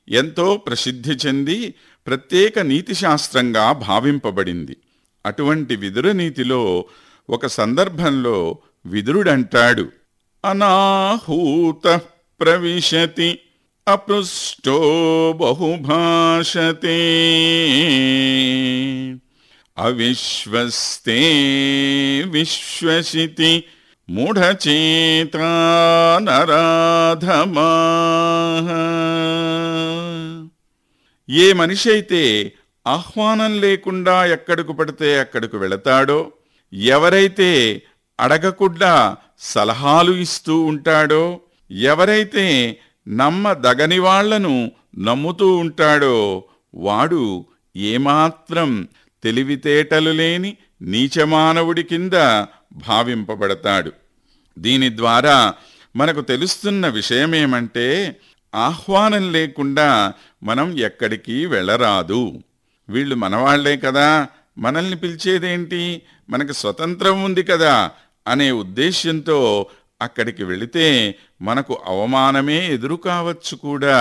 ఎంతో ప్రసిద్ధి చెంది ప్రత్యేక నీతిశాస్త్రంగా భావింపబడింది అటువంటి విదుర నీతిలో ఒక సందర్భంలో విదురుడంటాడు అనాహూత ప్రవిశతి అపృష్టో బహుభాషతే అవిశ్వస్తే విశ్వసితి మూఢచేతా నరాధమా ఏ మనిషి అయితే ఆహ్వానం లేకుండా ఎక్కడికి పడితే అక్కడికి వెళతాడో ఎవరైతే అడగకుండా సలహాలు ఇస్తూ ఉంటాడో ఎవరైతే నమ్మదగని వాళ్లను నమ్ముతూ ఉంటాడో వాడు ఏమాత్రం తెలివితేటలు లేని నీచమానవుడి కింద భావింపబడతాడు దీని ద్వారా మనకు తెలుస్తున్న విషయమేమంటే ఆహ్వానం లేకుండా మనం ఎక్కడికి వెళ్ళరాదు వీళ్ళు మనవాళ్లే కదా మనల్ని పిలిచేదేంటి మనకు స్వతంత్రం ఉంది కదా అనే ఉద్దేశ్యంతో అక్కడికి వెళితే మనకు అవమానమే ఎదురు కావచ్చు కూడా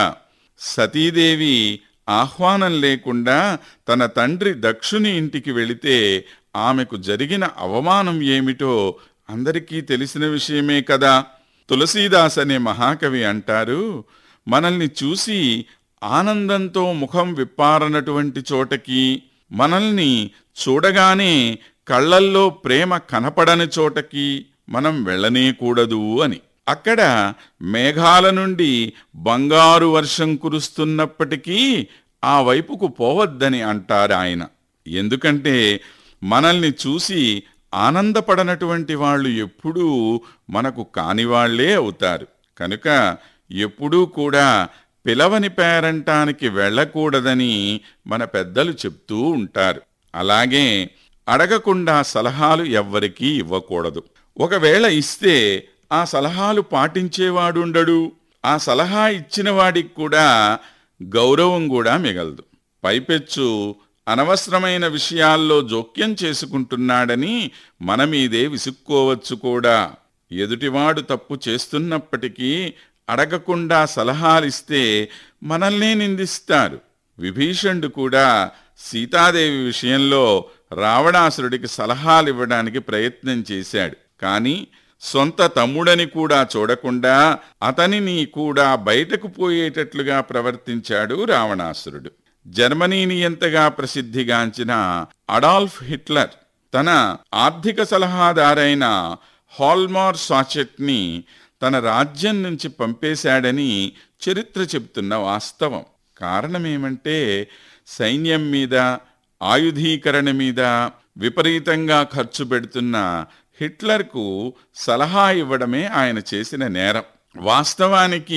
సతీదేవి ఆహ్వానం లేకుండా తన తండ్రి దక్షుని ఇంటికి వెళితే ఆమెకు జరిగిన అవమానం ఏమిటో అందరికీ తెలిసిన విషయమే కదా తులసీదాస్ అనే మహాకవి అంటారు మనల్ని చూసి ఆనందంతో ముఖం విప్పారనటువంటి చోటకి మనల్ని చూడగానే కళ్ళల్లో ప్రేమ కనపడని చోటకి మనం వెళ్ళనేకూడదు అని అక్కడ మేఘాల నుండి బంగారు వర్షం కురుస్తున్నప్పటికీ ఆ వైపుకు పోవద్దని అంటారు ఆయన ఎందుకంటే మనల్ని చూసి ఆనందపడనటువంటి వాళ్ళు ఎప్పుడూ మనకు కానివాళ్లే అవుతారు కనుక ఎప్పుడూ కూడా పిలవని పేరంటానికి వెళ్ళకూడదని మన పెద్దలు చెప్తూ ఉంటారు అలాగే అడగకుండా సలహాలు ఎవ్వరికీ ఇవ్వకూడదు ఒకవేళ ఇస్తే ఆ సలహాలు పాటించేవాడుండడు ఆ సలహా ఇచ్చిన వాడికి కూడా గౌరవం కూడా మిగలదు పైపెచ్చు అనవసరమైన విషయాల్లో జోక్యం చేసుకుంటున్నాడని మన మీదే విసుక్కోవచ్చు కూడా ఎదుటివాడు తప్పు చేస్తున్నప్పటికీ అడగకుండా సలహాలిస్తే మనల్నే నిందిస్తారు విభీషణుడు కూడా సీతాదేవి విషయంలో రావణాసురుడికి సలహాలు ఇవ్వడానికి ప్రయత్నం చేశాడు కానీ సొంత తమ్ముడని కూడా చూడకుండా అతనిని కూడా బయటకు పోయేటట్లుగా ప్రవర్తించాడు రావణాసురుడు జర్మనీని ఎంతగా ప్రసిద్ధిగాంచిన అడాల్ఫ్ హిట్లర్ తన ఆర్థిక సలహాదారైన హాల్మార్ సాచెట్ని తన రాజ్యం నుంచి పంపేశాడని చరిత్ర చెబుతున్న వాస్తవం కారణమేమంటే సైన్యం మీద ఆయుధీకరణ మీద విపరీతంగా ఖర్చు పెడుతున్న హిట్లర్కు సలహా ఇవ్వడమే ఆయన చేసిన నేరం వాస్తవానికి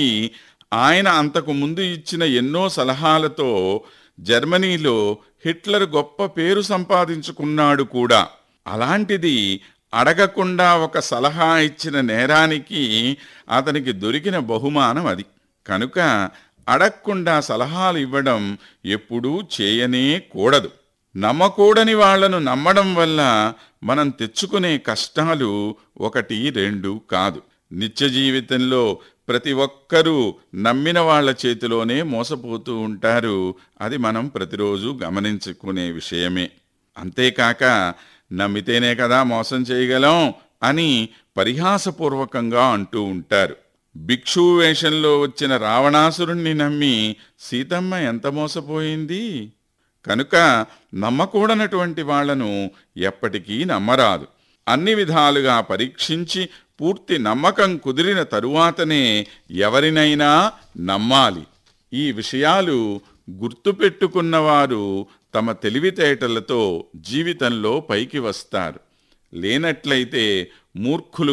ఆయన అంతకు ముందు ఇచ్చిన ఎన్నో సలహాలతో జర్మనీలో హిట్లర్ గొప్ప పేరు సంపాదించుకున్నాడు కూడా అలాంటిది అడగకుండా ఒక సలహా ఇచ్చిన నేరానికి అతనికి దొరికిన బహుమానం అది కనుక అడగకుండా సలహాలు ఇవ్వడం ఎప్పుడూ చేయనే కూడదు నమ్మకూడని వాళ్లను నమ్మడం వల్ల మనం తెచ్చుకునే కష్టాలు ఒకటి రెండు కాదు నిత్య జీవితంలో ప్రతి ఒక్కరూ నమ్మిన వాళ్ళ చేతిలోనే మోసపోతూ ఉంటారు అది మనం ప్రతిరోజు గమనించుకునే విషయమే అంతేకాక నమ్మితేనే కదా మోసం చేయగలం అని పరిహాసపూర్వకంగా అంటూ ఉంటారు భిక్షు వేషంలో వచ్చిన రావణాసురుణ్ణి నమ్మి సీతమ్మ ఎంత మోసపోయింది కనుక నమ్మకూడనటువంటి వాళ్లను ఎప్పటికీ నమ్మరాదు అన్ని విధాలుగా పరీక్షించి పూర్తి నమ్మకం కుదిరిన తరువాతనే ఎవరినైనా నమ్మాలి ఈ విషయాలు గుర్తుపెట్టుకున్నవారు తమ తెలివితేటలతో జీవితంలో పైకి వస్తారు లేనట్లయితే మూర్ఖులు